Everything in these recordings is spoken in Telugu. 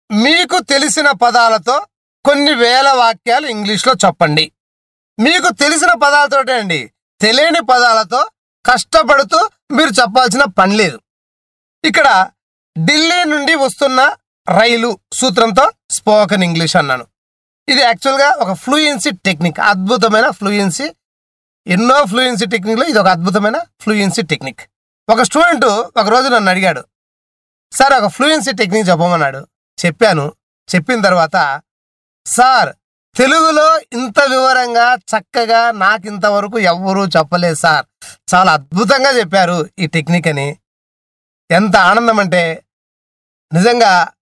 మీకు తెలిసిన పదాలతో కొన్ని వేల వాక్యాలు ఇంగ్లీష్లో చెప్పండి మీకు తెలిసిన పదాలతోటే అండి తెలియని పదాలతో కష్టపడుతూ మీరు చెప్పాల్సిన పని లేదు ఇక్కడ ఢిల్లీ నుండి వస్తున్న రైలు సూత్రంతో స్పోకన్ ఇంగ్లీష్ అన్నాను ఇది యాక్చువల్గా ఒక ఫ్లూయెన్సీ టెక్నిక్ అద్భుతమైన ఫ్లూయెన్సీ ఎన్నో ఫ్లూయెన్సీ టెక్నిక్లో ఇది ఒక అద్భుతమైన ఫ్లూయెన్సీ టెక్నిక్ ఒక స్టూడెంట్ ఒక రోజు నన్ను అడిగాడు సార్ ఒక ఫ్లూయెన్సీ టెక్నిక్ చెప్పమన్నాడు చెప్పాను చెప్పిన తర్వాత సార్ తెలుగులో ఇంత వివరంగా చక్కగా నాకు ఇంతవరకు ఎవ్వరూ చెప్పలేదు సార్ చాలా అద్భుతంగా చెప్పారు ఈ టెక్నిక్ అని ఎంత ఆనందం అంటే నిజంగా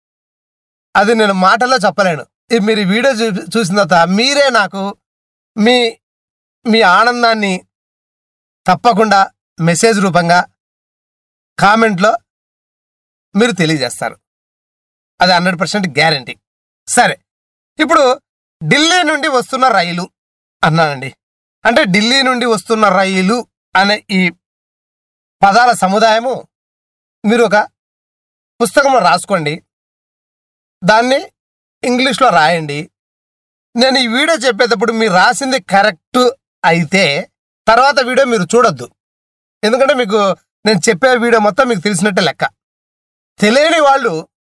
అది నేను మాటల్లో చెప్పలేను ఇది మీరు ఈ వీడియో చూ చూసిన తర్వాత మీరే నాకు మీ మీ ఆనందాన్ని తప్పకుండా మెసేజ్ రూపంగా కామెంట్లో మీరు తెలియజేస్తారు అది హండ్రెడ్ పర్సెంట్ గ్యారంటీ సరే ఇప్పుడు ఢిల్లీ నుండి వస్తున్న రైలు అన్నానండి అంటే ఢిల్లీ నుండి వస్తున్న రైలు అనే ఈ పదాల సముదాయము మీరు ఒక పుస్తకంలో రాసుకోండి దాన్ని ఇంగ్లీష్లో రాయండి నేను ఈ వీడియో చెప్పేటప్పుడు మీరు రాసింది కరెక్ట్ అయితే తర్వాత వీడియో మీరు చూడొద్దు ఎందుకంటే మీకు నేను చెప్పే వీడియో మొత్తం మీకు తెలిసినట్టే లెక్క తెలియని వాళ్ళు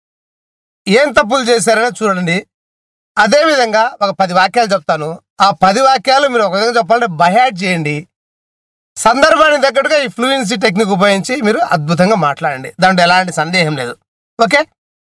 ఏం తప్పులు చేశారని చూడండి అదేవిధంగా ఒక పది వాక్యాలు చెప్తాను ఆ పది వాక్యాలు మీరు ఒక విధంగా చెప్పాలంటే బయాడ్ చేయండి సందర్భానికి తగ్గట్టుగా ఈ ఫ్లూయెన్సీ టెక్నిక్ ఉపయోగించి మీరు అద్భుతంగా మాట్లాడండి దాంట్లో ఎలాంటి సందేహం లేదు ఓకే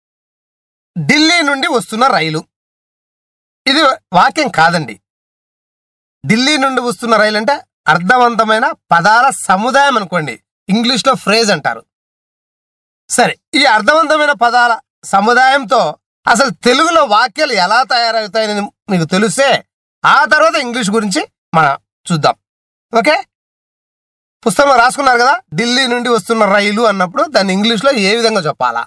ఢిల్లీ నుండి వస్తున్న రైలు ఇది వాక్యం కాదండి ఢిల్లీ నుండి వస్తున్న రైలు అంటే అర్థవంతమైన పదాల సముదాయం అనుకోండి ఇంగ్లీష్లో ఫ్రేజ్ అంటారు సరే ఈ అర్థవంతమైన పదాల సముదాయంతో అసలు తెలుగులో వాక్యాలు ఎలా తయారవుతాయని మీకు తెలిస్తే ఆ తర్వాత ఇంగ్లీష్ గురించి మనం చూద్దాం ఓకే పుస్తకంలో రాసుకున్నారు కదా ఢిల్లీ నుండి వస్తున్న రైలు అన్నప్పుడు దాన్ని ఇంగ్లీష్లో ఏ విధంగా చెప్పాలా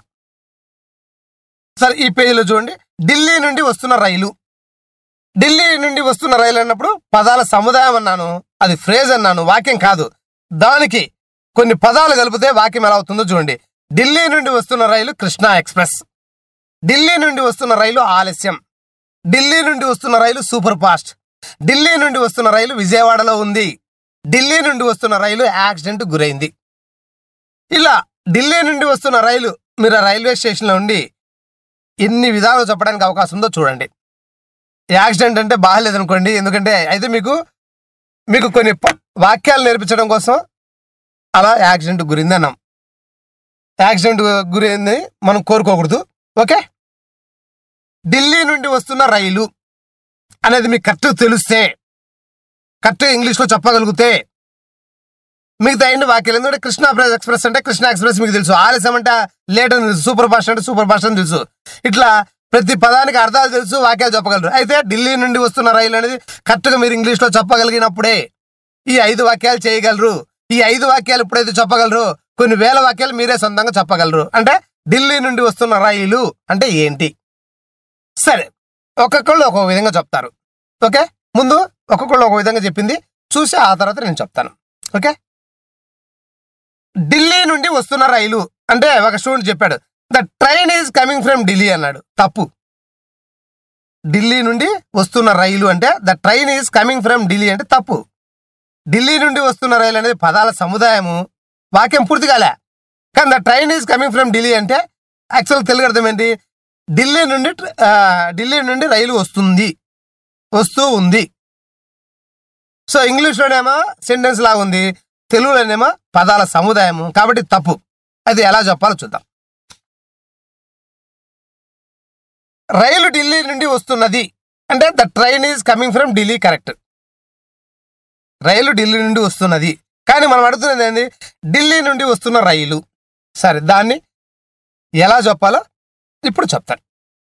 సరే ఈ పేజీలో చూడండి ఢిల్లీ నుండి వస్తున్న రైలు ఢిల్లీ నుండి వస్తున్న రైలు అన్నప్పుడు పదాల సముదాయం అన్నాను అది ఫ్రేజ్ అన్నాను వాక్యం కాదు దానికి కొన్ని పదాలు కలిపితే వాక్యం ఎలా అవుతుందో చూడండి ఢిల్లీ నుండి వస్తున్న రైలు కృష్ణా ఎక్స్ప్రెస్ ఢిల్లీ నుండి వస్తున్న రైలు ఆలస్యం ఢిల్లీ నుండి వస్తున్న రైలు సూపర్ ఫాస్ట్ ఢిల్లీ నుండి వస్తున్న రైలు విజయవాడలో ఉంది ఢిల్లీ నుండి వస్తున్న రైలు యాక్సిడెంట్ గురైంది ఇలా ఢిల్లీ నుండి వస్తున్న రైలు మీరు ఆ రైల్వే స్టేషన్లో ఉండి ఎన్ని విధాలు చెప్పడానికి అవకాశం ఉందో చూడండి యాక్సిడెంట్ అంటే బాగాలేదనుకోండి ఎందుకంటే అయితే మీకు మీకు కొన్ని ప- వాక్యాలు నేర్పించడం కోసం అలా యాక్సిడెంట్ గురింది అన్నాం యాక్సిడెంట్ గురైంది మనం కోరుకోకూడదు ఓకే ఢిల్లీ నుండి వస్తున్న రైలు అనేది మీకు కరెక్ట్ తెలిస్తే కరెక్ట్ ఇంగ్లీష్లో చెప్పగలిగితే మిగతా ఎన్ని వాక్యాలు ఎందుకంటే కృష్ణా ఎక్స్ప్రెస్ అంటే కృష్ణా ఎక్స్ప్రెస్ మీకు తెలుసు ఆలస్యం అంటే లేట్ అని తెలుసు సూపర్ ఫాస్ట్ అంటే సూపర్ ఫాస్ట్ అని తెలుసు ఇట్లా ప్రతి పదానికి అర్థాలు తెలుసు వాక్యాలు చెప్పగలరు అయితే ఢిల్లీ నుండి వస్తున్న రైలు అనేది కరెక్ట్గా మీరు ఇంగ్లీష్లో చెప్పగలిగినప్పుడే ఈ ఐదు వాక్యాలు చేయగలరు ఈ ఐదు వాక్యాలు ఎప్పుడైతే చెప్పగలరు కొన్ని వేల వాక్యాలు మీరే సొంతంగా చెప్పగలరు అంటే ఢిల్లీ నుండి వస్తున్న రైలు అంటే ఏంటి సరే ఒక్కొక్కళ్ళు ఒక్కొక్క విధంగా చెప్తారు ఓకే ముందు ఒక్కొక్కళ్ళు ఒక విధంగా చెప్పింది చూసి ఆ తర్వాత నేను చెప్తాను ఓకే ఢిల్లీ నుండి వస్తున్న రైలు అంటే ఒక స్టూడెంట్ చెప్పాడు the train is coming from Delhi అన్నాడు తప్పు ఢిల్లీ నుండి వస్తున్న రైలు అంటే the train is coming from Delhi అంటే తప్పు ఢిల్లీ నుండి వస్తున్న రైలు అనేది పదాల సముదాయము వాక్యం పూర్తి కాలే కానీ the train is coming from Delhi అంటే యాక్చువల్ తెలుగు అర్థం ఏంటి ఢిల్లీ నుండి ట్ర- ఆ, ఢిల్లీ నుండి రైలు వస్తుంది వస్తూ ఉంది సో ఇంగ్లీష్లోనేమో సెంటెన్స్ లాగా ఉంది తెలుగులోనేమో పదాల సముదాయము కాబట్టి తప్పు అది ఎలా చెప్పాలో చూద్దాం రైలు ఢిల్లీ నుండి వస్తున్నది అంటే the train is coming from Delhi correct రైలు ఢిల్లీ నుండి వస్తున్నది కానీ మనం అడుగుతున్నది ఏంది ఢిల్లీ నుండి వస్తున్న రైలు సరే దాన్ని ఎలా చెప్పాలో ఇప్పుడు చెప్తాను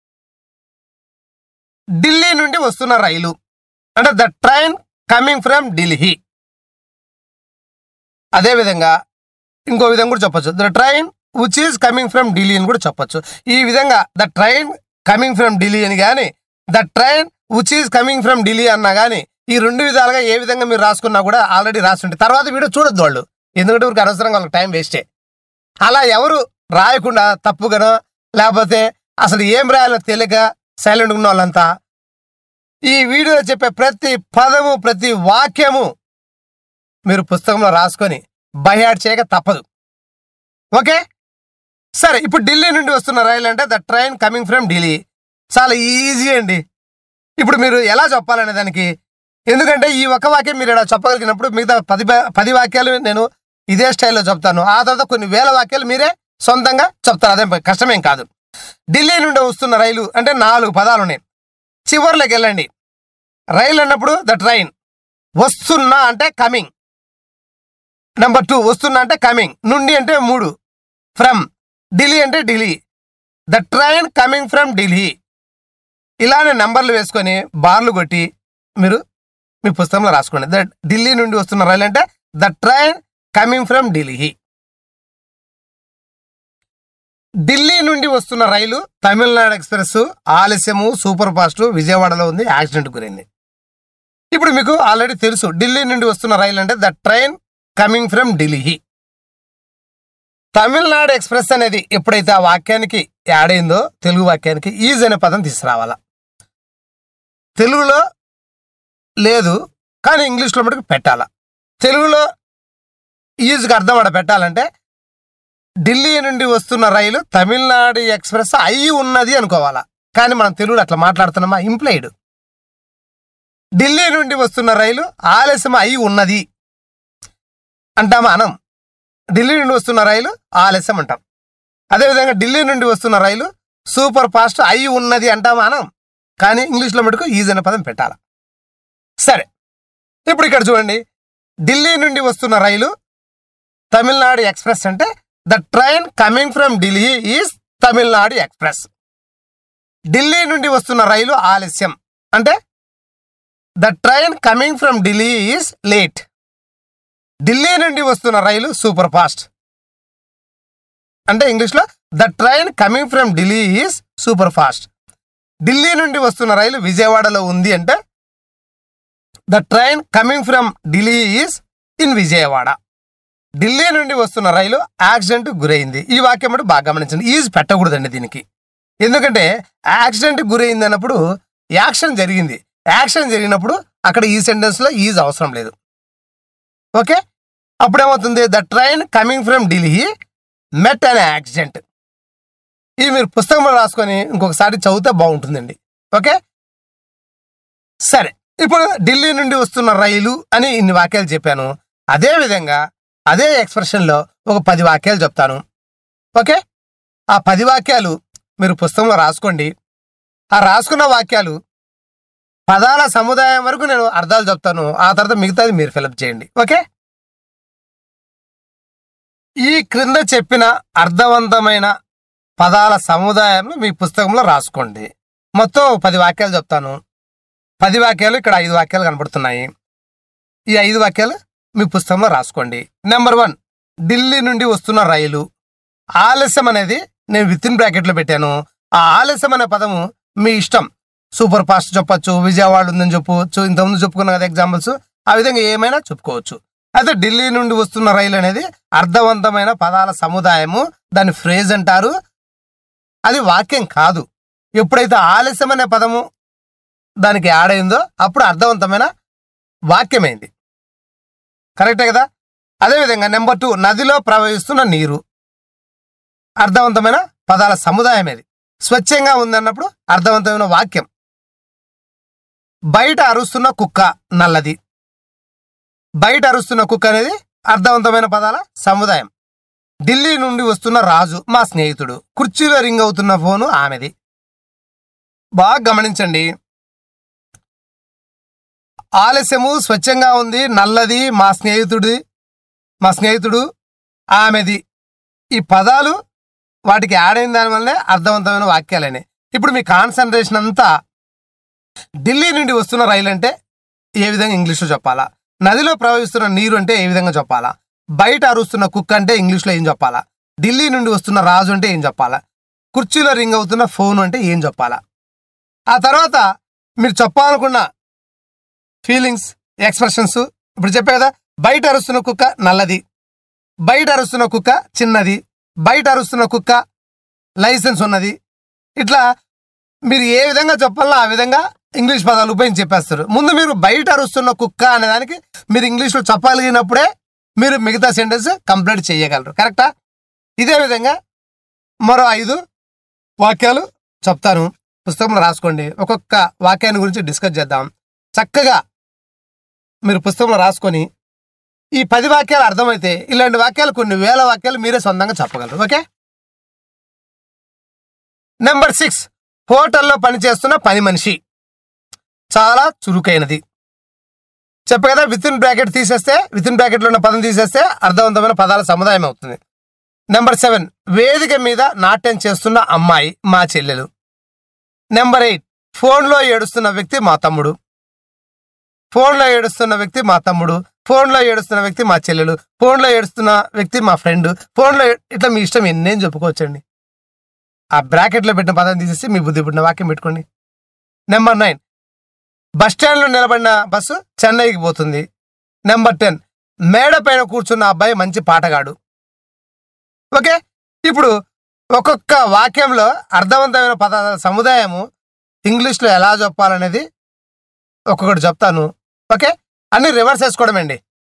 ఢిల్లీ నుండి వస్తున్న రైలు అంటే the train coming from Delhi అదేవిధంగా ఇంకో విధంగా కూడా చెప్పొచ్చు the train which is coming from Delhi అని కూడా చెప్పొచ్చు ఈ విధంగా the train coming from Delhi అని కానీ the train which is coming from Delhi అన్నా కానీ ఈ రెండు విధాలుగా ఏ విధంగా మీరు రాసుకున్నా కూడా ఆల్రెడీ రాస్తుంటే తర్వాత వీడియో చూడొద్దు వాళ్ళు ఎందుకంటే ఊరికి అనవసరంగా వాళ్ళకి టైం వేస్టే అలా ఎవరు రాయకుండా తప్పుగానో లేకపోతే అసలు ఏం రాయాలో తెలియక సైలెంట్ ఉన్న వాళ్ళంతా ఈ వీడియోలో చెప్పే ప్రతి పదము ప్రతి వాక్యము మీరు పుస్తకంలో రాసుకొని బైహాడ్ చేయక తప్పదు ఓకే సరే ఇప్పుడు ఢిల్లీ నుండి వస్తున్న రైలు అంటే the train coming from Delhi చాలా ఈజీ అండి ఇప్పుడు మీరు ఎలా చెప్పాలనే దానికి ఎందుకంటే ఈ ఒక వాక్యం మీరు ఇలా చెప్పగలిగినప్పుడు మిగతా పది బా- పది వాక్యాలు నేను ఇదే స్టైల్లో చెప్తాను ఆ తర్వాత కొన్ని వేల వాక్యాలు మీరే సొంతంగా చెప్తారు అదేం కష్టమేం కాదు ఢిల్లీ నుండి వస్తున్న రైలు అంటే నాలుగు పదాలు ఉన్నాయి చివర్లోకి వెళ్ళండి రైలు అన్నప్పుడు ద ట్రైన్ వస్తున్నా అంటే కమింగ్ నెంబర్ టూ వస్తున్నా అంటే కమింగ్ నుండి అంటే మూడు ఫ్రమ్ ఢిల్లీ అంటే Delhi the train coming from Delhi ఇలానే నంబర్లు వేసుకొని బార్లు కొట్టి మీరు మీ పుస్తకంలో రాసుకోండి ద ఢిల్లీ నుండి వస్తున్న రైలు అంటే the train coming from Delhi Delhi నుండి వస్తున్న రైలు తమిళనాడు ఎక్స్ప్రెస్ ఆలస్యము సూపర్ ఫాస్ట్ విజయవాడలో ఉంది యాక్సిడెంట్ గురైంది ఇప్పుడు మీకు ఆల్రెడీ తెలుసు ఢిల్లీ నుండి వస్తున్న రైలు అంటే the train coming from Delhi Tamil Nadu express అనేది ఎప్పుడైతే ఆ వాక్యానికి యాడ్ అయిందో తెలుగు వాక్యానికి ఈజ్ అనే పదం తీసుకురావాలా తెలుగులో లేదు కానీ ఇంగ్లీష్లో మటుకు పెట్టాలా తెలుగులో ఈజ్కి అర్థం అక్కడ పెట్టాలంటే ఢిల్లీ నుండి వస్తున్న రైలు తమిళనాడు ఎక్స్ప్రెస్ అయి ఉన్నది అనుకోవాలా కానీ మనం తెలుగులో అట్లా మాట్లాడుతున్నామా ఇంప్లైడ్ ఢిల్లీ నుండి వస్తున్న రైలు ఆలస్యం అయి ఉన్నది అంటామా అనం ఢిల్లీ నుండి వస్తున్న రైలు ఆలస్యం అంటాం అదేవిధంగా ఢిల్లీ నుండి వస్తున్న రైలు సూపర్ ఫాస్ట్ అయి ఉన్నది అంటామా అనం కానీ ఇంగ్లీష్లో మటుకు ఈజ్ అనే పదం పెట్టాలి సరే ఇప్పుడు ఇక్కడ చూడండి ఢిల్లీ నుండి వస్తున్న రైలు తమిళనాడు ఎక్స్ప్రెస్ అంటే the train coming from Delhi is Tamil Nadu express Delhi నుండి వస్తున్న రైలు ఆలస్యం అంటే the train coming from Delhi is late Delhi నుండి వస్తున్న రైలు సూపర్ ఫాస్ట్ అంటే ఇంగ్లీష్లో the train coming from Delhi is super fast Delhi నుండి వస్తున్న రైలు విజయవాడలో ఉంది అంటే the train coming from Delhi is in Vijayawada Delhi నుండి వస్తున్న రైలు యాక్సిడెంట్ గురైంది ఈ వాక్యం కూడా బాగా గమనించండి ఈజ్ పెట్టకూడదండి దీనికి ఎందుకంటే యాక్సిడెంట్ గురైంది అన్నప్పుడు యాక్షన్ జరిగింది యాక్షన్ జరిగినప్పుడు అక్కడ ఈ సెంటెన్స్లో ఈజ్ అవసరం లేదు ఓకే అప్పుడేమవుతుంది the train coming from Delhi met అనే యాక్సిడెంట్ ఇది మీరు పుస్తకంలో రాసుకొని ఇంకొకసారి చదివితే బాగుంటుందండి ఓకే సరే ఇప్పుడు ఢిల్లీ నుండి వస్తున్న రైలు అని ఇన్ని వాక్యాలు చెప్పాను అదే విధంగా అదే ఎక్స్ప్రెషన్లో ఒక పది వాక్యాలు చెప్తాను ఓకే ఆ పది వాక్యాలు మీరు పుస్తకంలో రాసుకోండి ఆ రాసుకున్న వాక్యాలు పదాల సముదాయం వరకు నేను అర్థాలు చెప్తాను ఆ తర్వాత మిగతాది మీరు ఫిలప్ చేయండి ఓకే ఈ క్రింద చెప్పిన అర్థవంతమైన పదాల సముదాయంను మీ పుస్తకంలో రాసుకోండి మొత్తం పది వాక్యాలు చెప్తాను పది వాక్యాలు ఇక్కడ ఐదు వాక్యాలు కనబడుతున్నాయి ఈ ఐదు వాక్యాలు మీ పుస్తకంలో రాసుకోండి నెంబర్ వన్ ఢిల్లీ నుండి వస్తున్న రైలు ఆలస్యం అనేది నేను విత్ ఇన్ బ్రాకెట్లో పెట్టాను ఆ ఆలస్యం అనే పదము మీ ఇష్టం సూపర్ ఫాస్ట్ చెప్పొచ్చు విజయవాడ ఉందని చెప్పవచ్చు ఇంతకుముందు చెప్పుకున్న కదా ఎగ్జాంపుల్స్ ఆ విధంగా ఏమైనా చెప్పుకోవచ్చు అయితే ఢిల్లీ నుండి వస్తున్న రైలు అనేది అర్థవంతమైన పదాల సముదాయము దాన్ని ఫ్రేజ్ అంటారు అది వాక్యం కాదు ఎప్పుడైతే ఆలస్యం అనే పదము దానికి యాడ్ అయిందో అప్పుడు అర్థవంతమైన వాక్యమైంది కరెక్టే కదా అదేవిధంగా నెంబర్ టూ నదిలో ప్రవహిస్తున్న నీరు అర్థవంతమైన పదాల సముదాయం ఇది స్వచ్ఛంగా ఉందన్నప్పుడు అర్థవంతమైన వాక్యం బయట అరుస్తున్న కుక్క నల్లది బయట అరుస్తున్న కుక్క అనేది అర్థవంతమైన పదాల సముదాయం ఢిల్లీ నుండి వస్తున్న రాజు మా స్నేహితుడు కుర్చీలో రింగ్ అవుతున్న ఫోను ఆమెది బాగా గమనించండి ఆలస్యము స్వచ్ఛంగా ఉంది నల్లది మా స్నేహితుడి మా స్నేహితుడు ఆమెది ఈ పదాలు వాటికి యాడ్ అయిన దానివల్లనే అర్థవంతమైన వాక్యాలనే ఇప్పుడు మీ కాన్సన్ట్రేషన్ అంతా ఢిల్లీ నుండి వస్తున్న రైలు అంటే ఏ విధంగా ఇంగ్లీష్లో చెప్పాలా నదిలో ప్రవహిస్తున్న నీరు అంటే ఏ విధంగా చెప్పాలా బయట అరుస్తున్న కుక్క అంటే ఇంగ్లీష్లో ఏం చెప్పాలా ఢిల్లీ నుండి వస్తున్న రాజు అంటే ఏం చెప్పాలా కుర్చీలో రింగ్ అవుతున్న ఫోన్ అంటే ఏం చెప్పాలా ఆ తర్వాత మీరు చెప్పాలనుకున్న ఫీలింగ్స్ ఎక్స్ప్రెషన్స్ ఇప్పుడు చెప్పే కదా బయట అరుస్తున్న కుక్క నల్లది బయట అరుస్తున్న కుక్క చిన్నది బయట అరుస్తున్న కుక్క లైసెన్స్ ఉన్నది ఇట్లా మీరు ఏ విధంగా చెప్పాలో ఆ విధంగా ఇంగ్లీష్ పదాలు ఉపయోగించి చెప్పేస్తారు ముందు మీరు బయట అరుస్తున్న కుక్క అనే దానికి మీరు ఇంగ్లీష్లో చెప్పగలిగినప్పుడే మీరు మిగతా సెంటెన్స్ కంప్లీట్ చేయగలరు కరెక్టా ఇదే విధంగా మరో ఐదు వాక్యాలు చెప్తాను పుస్తకంలో రాసుకోండి ఒక్కొక్క వాక్యాన్ని గురించి డిస్కస్ చేద్దాం చక్కగా మీరు పుస్తకంలో రాసుకొని ఈ పది వాక్యాలు అర్థమైతే ఇలాంటి వాక్యాలు కొన్ని వేల వాక్యాలు మీరే సొంతంగా చెప్పగలరు ఓకే నెంబర్ సిక్స్ హోటల్లో పనిచేస్తున్న పని మనిషి చాలా చురుకైనది చెప్ప కదా విత్ ఇన్ బ్రాకెట్ తీసేస్తే విత్ ఇన్ బ్రాకెట్లో ఉన్న పదం తీసేస్తే అర్థవంతమైన పదాల సముదాయం అవుతుంది నెంబర్ సెవెన్ వేదిక మీద నాట్యం చేస్తున్న అమ్మాయి మా చెల్లెలు నెంబర్ ఎయిట్ ఫోన్లో ఏడుస్తున్న వ్యక్తి మా తమ్ముడు ఫోన్లో ఏడుస్తున్న వ్యక్తి మా తమ్ముడు ఫోన్లో ఏడుస్తున్న వ్యక్తి మా చెల్లెలు ఫోన్లో ఏడుస్తున్న వ్యక్తి మా ఫ్రెండ్ ఫోన్లో ఏ- ఇట్లా మీ ఇష్టం ఎన్నేం చెప్పుకోవచ్చండి ఆ బ్రాకెట్లో పెట్టిన పదం తీసేసి మీ బుద్ధి పుట్టిన వాక్యం పెట్టుకోండి నెంబర్ నైన్ బస్ స్టాండ్లో నిలబడిన బస్సు చెన్నైకి పోతుంది నెంబర్ టెన్ మేడ పైన కూర్చున్న అబ్బాయి మంచి పాటగాడు ఓకే ఇప్పుడు ఒక్కొక్క వాక్యంలో అర్థవంతమైన పదాల సముదాయము ఇంగ్లీష్లో ఎలా చెప్పాలనేది ఒక్కొక్కటి చెప్తాను ఓకే అన్ని రివర్స్ వేసుకోవడమేండి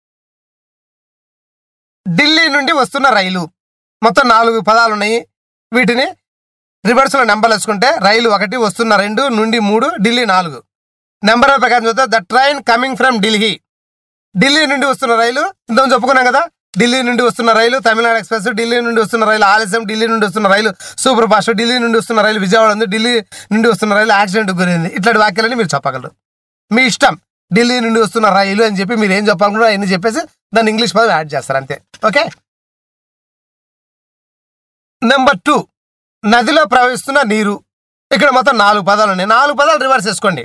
ఢిల్లీ నుండి వస్తున్న రైలు మొత్తం నాలుగు పదాలు ఉన్నాయి వీటిని రివర్స్లో నెంబర్లు వేసుకుంటే రైలు ఒకటి వస్తున్న రెండు నుండి మూడు ఢిల్లీ నాలుగు నెంబర్ ప్రకారం చూస్తే the train coming from Delhi Delhi నుండి వస్తున్న రైలు ఇంతకు చెప్పుకున్నాం కదా ఢిల్లీ నుండి వస్తున్న రైలు తమిళనాడు ఎక్స్ప్రెస్ ఢిల్లీ నుండి వస్తున్న రైలు ఆలస్యం ఢిల్లీ నుండి వస్తున్న రైలు సూపర్ ఫాస్ట్ ఢిల్లీ నుండి వస్తున్న రైలు విజయవాడ ఉంది ఢిల్లీ నుండి వస్తున్న రైలు యాక్సిడెంట్ గురైంది ఇట్లాంటి వాక్యాలని మీరు చెప్పగలరు మీ ఇష్టం ఢిల్లీ నుండి వస్తున్న రైలు అని చెప్పి మీరు ఏం చెప్పాలనుకుంటారో అవన్నీ చెప్పేసి దాన్ని ఇంగ్లీష్ పదం యాడ్ చేస్తారు అంతే ఓకే నెంబర్ టూ నదిలో ప్రవహిస్తున్న నీరు ఇక్కడ మొత్తం నాలుగు పదాలు ఉన్నాయి నాలుగు పదాలు రివర్స్ చేసుకోండి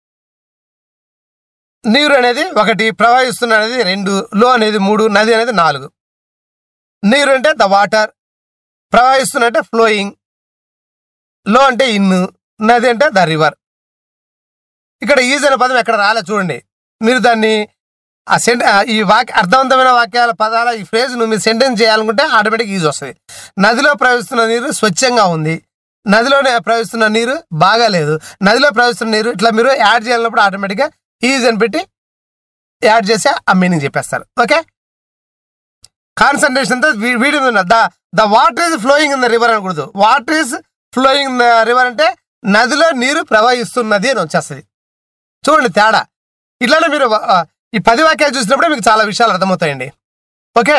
నీరు అనేది ఒకటి ప్రవహిస్తున్న అనేది రెండు లో అనేది మూడు నది అనేది నాలుగు నీరు అంటే ద వాటర్ ప్రవహిస్తున్న అంటే ఫ్లోయింగ్ లో అంటే ఇన్ను నది అంటే ద రివర్ ఇక్కడ ఈజ్ అనే పదం ఎక్కడ రాలే చూడండి మీరు దాన్ని ఆ సెంట ఆ ఈ వాక్య అర్థవంతమైన వాక్యాల పదాల ఈ ఫ్రేజ్ నువ్వు మీరు సెంటెన్స్ చేయాలనుకుంటే ఆటోమేటిక్ ఈజ్ వస్తుంది నదిలో ప్రవహిస్తున్న నీరు స్వచ్ఛంగా ఉంది నదిలోనే ప్రవహిస్తున్న నీరు బాగాలేదు నదిలో ప్రవహిస్తున్న నీరు ఇట్లా మీరు యాడ్ చేయాలన్నప్పుడు ఆటోమేటిక్గా ఈజ్ అని పెట్టి యాడ్ చేసి ఆ మీనింగ్ చెప్పేస్తారు ఓకే కాన్సన్ట్రేషన్ అంతా వీ- వీడి మీద the the water is flowing in the river అనకూడదు water is flowing in the river అంటే నదిలో నీరు ప్రవహిస్తున్నది అని వచ్చేస్తుంది చూడండి తేడా ఇట్లానే మీరు ఆ, ఈ పది వాక్యాలు చూసినప్పుడే మీకు చాలా విషయాలు అర్థమవుతాయండి ఓకే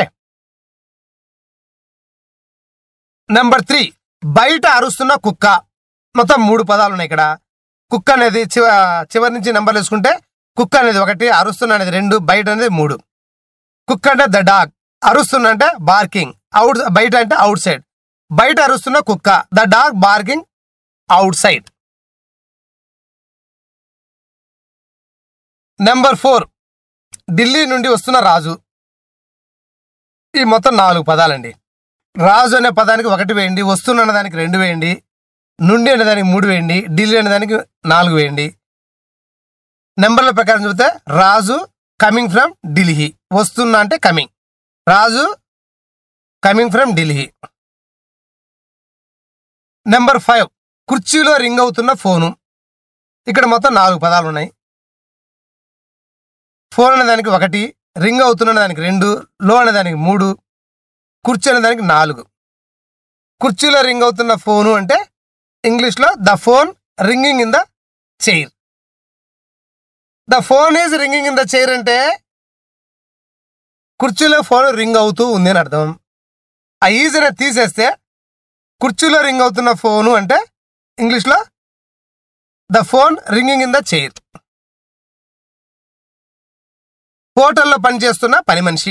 నెంబర్ త్రీ బయట అరుస్తున్న కుక్క మొత్తం మూడు పదాలు ఉన్నాయి ఇక్కడ కుక్క అనేది చివ చివరి నుంచి నెంబర్లు వేసుకుంటే కుక్క అనేది ఒకటి అరుస్తున్న అనేది రెండు బయట అనేది మూడు కుక్క అంటే ద డాగ్ అరుస్తున్న అంటే బార్కింగ్ అవుట్ బయట అంటే అవుట్ సైడ్ బయట అరుస్తున్న కుక్క the dog barking outside number four Delhi నుండి వస్తున్న రాజు ఈ మొత్తం నాలుగు పదాలండి రాజు అనే పదానికి ఒకటి వేయండి వస్తున్న అనే దానికి రెండు వేయండి నుండి అనే దానికి మూడు వేయండి ఢిల్లీ అనే దానికి నాలుగు వేయండి నెంబర్ల ప్రకారం చూస్తే రాజు కమింగ్ ఫ్రమ్ ఢిల్లీ వస్తున్నా అంటే coming Raju coming from Delhi number five కుర్చీలో రింగ్ అవుతున్న ఫోను ఇక్కడ మొత్తం నాలుగు పదాలు ఉన్నాయి ఫోన్ అనే దానికి ఒకటి రింగ్ అవుతున్న దానికి రెండు లో అనే దానికి మూడు కుర్చీ అనే దానికి నాలుగు కుర్చీలో రింగ్ అవుతున్న ఫోను అంటే ఇంగ్లీష్లో the phone ringing in the chair the phone is ringing in the chair అంటే కుర్చీలో ఫోన్ రింగ్ అవుతూ ఉంది అని అర్థం ఆ ఈజ్ అనేది తీసేస్తే కుర్చీలో రింగ్ అవుతున్న ఫోను అంటే ఇంగ్లీష్లో the phone ringing in the chair హోటల్లో పనిచేస్తున్న పని మనిషి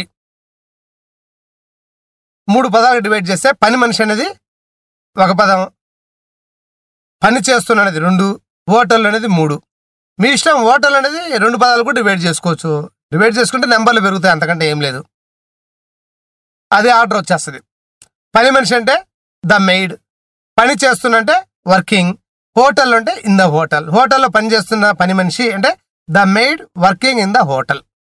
మూడు పదాలు డివైడ్ చేస్తే పని మనిషి అనేది ఒక పదం పని చేస్తున్న అనేది రెండు హోటల్ అనేది మూడు మీ ఇష్టం హోటల్ అనేది రెండు పదాలు కూడా డివైడ్ చేసుకోవచ్చు డివైడ్ చేసుకుంటే నెంబర్లు పెరుగుతాయి అంతకంటే ఏం లేదు అదే ఆర్డర్ వచ్చేస్తుంది పని మనిషి అంటే ద మెయిడ్ పని చేస్తున్నంటే వర్కింగ్ హోటల్ అంటే ఇన్ ద హోటల్ హోటల్లో పని చేస్తున్న పని మనిషి అంటే the maid working in the hotel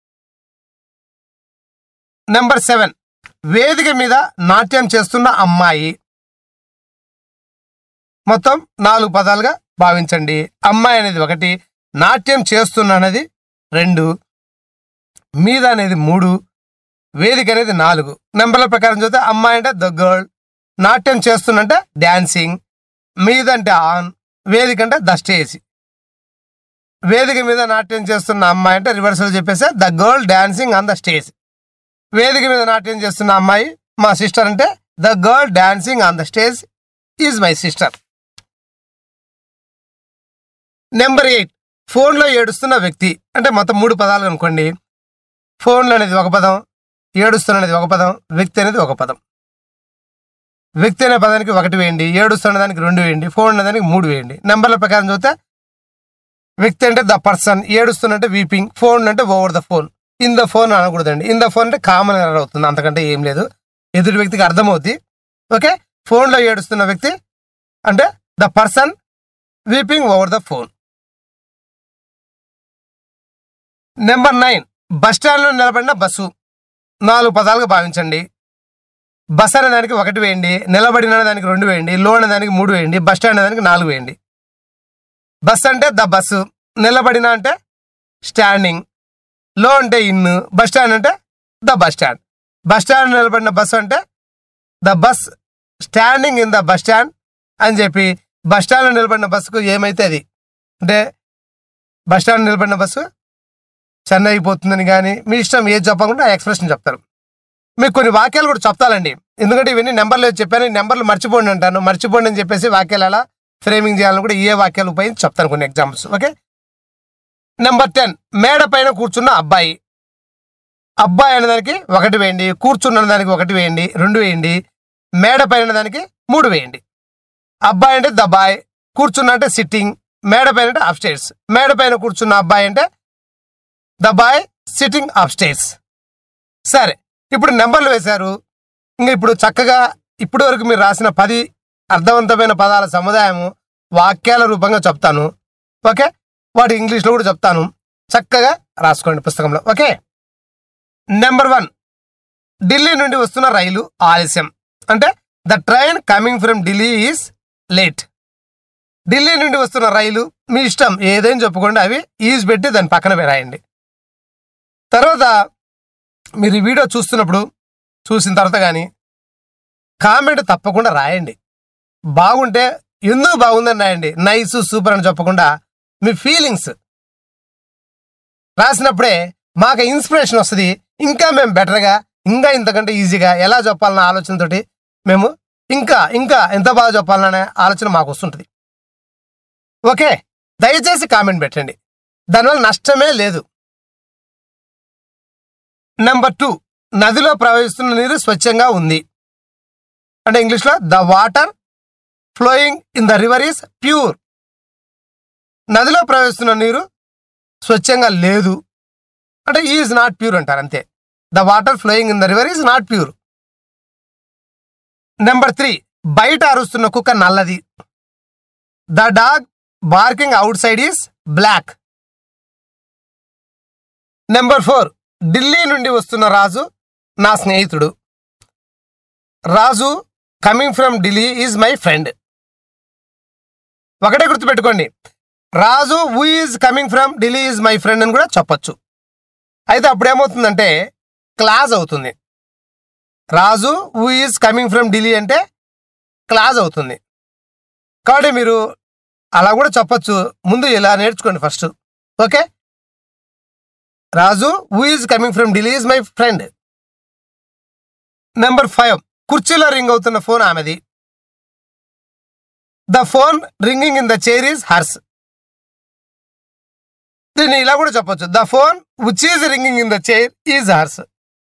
number seven వేదిక మీద నాట్యం చేస్తున్న అమ్మాయి మొత్తం నాలుగు పదాలుగా భావించండి అమ్మాయి అనేది ఒకటి నాట్యం చేస్తున్న అనేది రెండు మీద అనేది మూడు వేదిక అనేది నాలుగు నెంబర్ల ప్రకారం చూస్తే అమ్మాయి అంటే ద గర్ల్ నాట్యం చేస్తున్నంటే డాన్సింగ్ మీద అంటే ఆన్ వేదిక అంటే ద స్టేజ్ వేదిక మీద నాట్యం చేస్తున్న అమ్మాయి అంటే రివర్సల్ చెప్పేస్తే the girl dancing on the stage వేదిక మీద నాట్యం చేస్తున్న అమ్మాయి మా సిస్టర్ అంటే the girl dancing on the stage is my sister number eight ఫోన్లో ఏడుస్తున్న వ్యక్తి అంటే మొత్తం మూడు పదాలు అనుకోండి ఫోన్లో అనేది ఒక పదం ఏడుస్తున్న అనేది ఒక పదం వ్యక్తి అనేది ఒక పదం వ్యక్తి అనే పదానికి ఒకటి వేయండి ఏడుస్తున్న దానికి రెండు వేయండి ఫోన్ అనే దానికి మూడు వేయండి నెంబర్ల ప్రకారం చూస్తే వ్యక్తి అంటే ద పర్సన్ ఏడుస్తున్న అంటే వీపింగ్ ఫోన్ అంటే over the phone in the phone అనకూడదండి ఇన్ ద ఫోన్ అంటే కామన్ ఎర్రర్ అవుతుంది అంతకంటే ఏం లేదు ఎదుటి వ్యక్తికి అర్థమవుద్ది ఓకే ఫోన్లో ఏడుస్తున్న వ్యక్తి అంటే the person weeping over the phone number nine bus స్టాండ్లో నిలబడిన బస్సు నాలుగు పదాలుగా భావించండి బస్ అనే దానికి ఒకటి వేయండి నిలబడిన దానికి రెండు వేయండి లో అనే దానికి మూడు వేయండి బస్ స్టాండ్ అనే దానికి నాలుగు వేయండి బస్ అంటే ద బస్సు నిలబడిన అంటే స్టాండింగ్ లో అంటే ఇన్ బస్ స్టాండ్ అంటే the bus stand bus stand నిలబడిన బస్సు అంటే the bus standing in the bus stand అని చెప్పి బస్ స్టాండ్లో నిలబడిన బస్సుకు ఏమైతే అది అంటే బస్ స్టాండ్ నిలబడిన బస్సు చెన్నైకి పోతుందని కానీ మీ ఇష్టం ఏది చెప్పకుండా ఆ ఎక్స్ప్రెషన్ చెప్తారు మీకు కొన్ని వాక్యాలు కూడా చెప్తానండి ఎందుకంటే ఇవన్నీ నెంబర్లు చెప్పాను ఈ నెంబర్లు మర్చిపోండి అంటాను మర్చిపోండి అని చెప్పేసి వాక్యాలు ఎలా ఫ్రేమింగ్ చేయాలని కూడా ఏ వాక్యాలు ఉపయోగించి చెప్తాను కొన్ని ఎగ్జాంపుల్స్ ఓకే నెంబర్ టెన్ మేడ పైన కూర్చున్న అబ్బాయి అబ్బాయి అనే దానికి ఒకటి వేయండి కూర్చున్న దానికి ఒకటి వేయండి రెండు వేయండి మేడ పైన దానికి మూడు వేయండి అబ్బాయి అంటే ద బాయ్ కూర్చున్న అంటే సిట్టింగ్ మేడ పైన అంటే అప్ స్టేర్స్ మేడ పైన కూర్చున్న అబ్బాయి అంటే the boy sitting upstairs సరే ఇప్పుడు నెంబర్లు వేశారు ఇంకా ఇప్పుడు చక్కగా ఇప్పటి వరకు మీరు రాసిన పది అర్థవంతమైన పదాల సముదాయము వాక్యాల రూపంగా చెప్తాను ఓకే వాటి ఇంగ్లీష్లో కూడా చెప్తాను చక్కగా రాసుకోండి పుస్తకంలో ఓకే నెంబర్ వన్ ఢిల్లీ నుండి వస్తున్న రైలు ఆలస్యం అంటే the train coming from Delhi is late Delhi నుండి వస్తున్న రైలు మీ ఇష్టం ఏదైనా చెప్పుకోండి అవి ఈజ్ పెట్టి దాని పక్కన రాయండి తర్వాత మీరు ఈ వీడియో చూస్తున్నప్పుడు చూసిన తర్వాత కానీ కామెంట్ తప్పకుండా రాయండి బాగుంటే ఎందుకు బాగుందని రాయండి నైస్ సూపర్ అని చెప్పకుండా మీ ఫీలింగ్స్ రాసినప్పుడే మాకు ఇన్స్పిరేషన్ వస్తుంది ఇంకా మేము బెటర్గా ఇంకా ఇంతకంటే ఈజీగా ఎలా చెప్పాలన్న ఆలోచనతోటి మేము ఇంకా ఇంకా ఎంత బాగా చెప్పాలనే ఆలోచన మాకు వస్తుంటుంది ఓకే దయచేసి కామెంట్ పెట్టండి దానివల్ల నష్టమే లేదు నెంబర్ టూ నదిలో ప్రవహిస్తున్న నీరు స్వచ్ఛంగా ఉంది అంటే ఇంగ్లీష్లో the water flowing in the river is pure నదిలో ప్రవహిస్తున్న నీరు స్వచ్ఛంగా లేదు అంటే ఈజ్ నాట్ ప్యూర్ అంటారు అంతే the water flowing in the river is not pure number three బయట అరుస్తున్న కుక్క నల్లది the dog barking outside is black number four Delhi నుండి వస్తున్న రాజు నా స్నేహితుడు Raju coming from Delhi is my friend ఒకటే గుర్తుపెట్టుకోండి Raju who is coming from Delhi is my friend అని కూడా చెప్పొచ్చు అయితే అప్పుడు ఏమవుతుందంటే క్లాజ్ అవుతుంది Raju who is coming from Delhi అంటే క్లాజ్ అవుతుంది కాబట్టి మీరు అలా కూడా చెప్పొచ్చు ముందు ఇలా నేర్చుకోండి first okay Raju who is coming from Delhi is my friend number five కుర్చీలో రింగ్ అవుతున్న ఫోన్ ఆమెది the phone ringing in the chair is hers దీన్ని ఇలా కూడా చెప్పొచ్చు the phone which is ringing in the chair is hers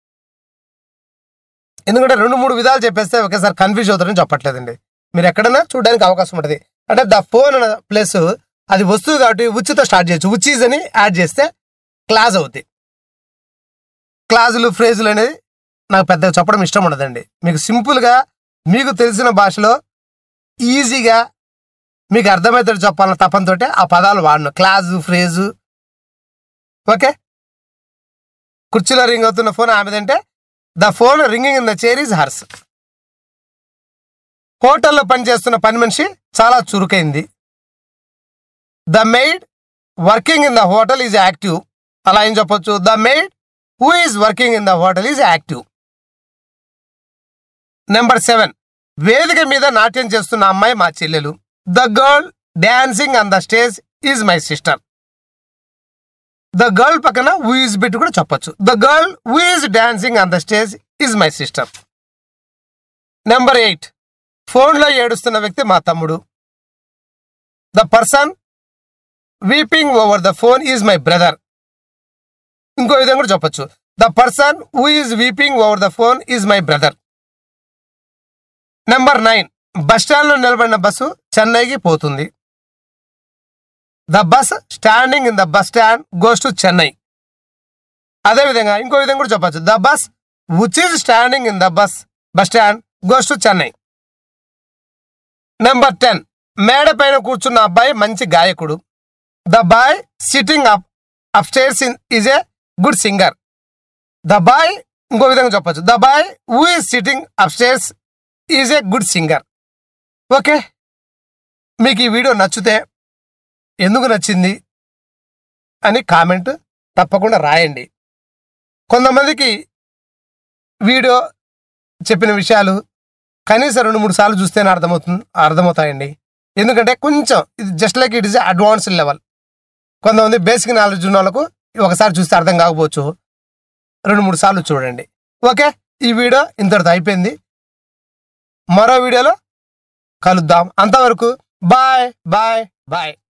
ఎందుకంటే రెండు మూడు విధాలు చెప్పేస్తే ఒకేసారి కన్ఫ్యూజ్ అవుతారని చెప్పట్లేదండి మీరు ఎక్కడైనా చూడడానికి అవకాశం ఉంటుంది అంటే ద ఫోన్ అనే ప్లస్ అది వస్తువు కాబట్టి ఉచ్చితో స్టార్ట్ చేయొచ్చు ఉచ్ ఈజ్ అని యాడ్ చేస్తే క్లాజ్ అవుద్ది క్లాజులు ఫ్రేజులు అనేది నాకు పెద్దగా చెప్పడం ఇష్టం ఉండదండి మీకు సింపుల్గా మీకు తెలిసిన భాషలో ఈజీగా మీకు అర్థమవుతాడు చెప్పాలన్న తపంతో ఆ పదాలు వాడను క్లాజు ఫ్రేజు ఓకే కుర్చీలో రింగ్ అవుతున్న ఫోన్ ఆమెదంటే the phone ringing in the chair is hers హోటల్లో పనిచేస్తున్న పని మనిషి చాలా చురుకైంది the maid working in the hotel is active అలా ఏం చెప్పొచ్చు the maid who is working in the hotel is active number seven వేదిక మీద నాట్యం చేస్తున్న అమ్మాయి మా చెల్లెలు the girl dancing on the stage is my sister the girl పక్కన హూ ఈజ్ బిట్ కూడా చెప్పొచ్చు the girl who is dancing on the stage is my sister number eight ఫోన్లో ఏడుస్తున్న వ్యక్తి మా తమ్ముడు the person weeping over the phone is my brother ఇంకో విధంగా కూడా చెప్పొచ్చు the person who is weeping over the phone is my brother number nine bus స్టాండ్లో నిలబడిన బస్సు చెన్నైకి పోతుంది the bus standing in the bus stand goes to Chennai అదేవిధంగా ఇంకో విధంగా కూడా చెప్పొచ్చు the bus which is standing in the bus bus stand goes to Chennai number ten మేడ పైన కూర్చున్న అబ్బాయి మంచి గాయకుడు the boy sitting up upstairs in is a good singer the boy ఇంకో విధంగా చెప్పొచ్చు the boy who is sitting upstairs is a good singer okay మీకు ఈ వీడియో నచ్చితే ఎందుకు నచ్చింది అని కామెంట్ తప్పకుండా రాయండి కొంతమందికి వీడియో చెప్పిన విషయాలు కనీసం రెండు మూడు సార్లు చూస్తేనే అర్థమవుతుంది అర్థమవుతాయండి ఎందుకంటే కొంచెం ఇది just like it is advanced level కొంతమంది బేసిక్ నాలెడ్జ్ ఉన్న వాళ్ళకు ఒకసారి చూస్తే అర్థం కాకపోవచ్చు రెండు మూడు సార్లు చూడండి ఓకే ఈ వీడియో ఇంతటితో అయిపోయింది మరో వీడియోలో కలుద్దాం అంతవరకు బాయ్ బాయ్ బాయ్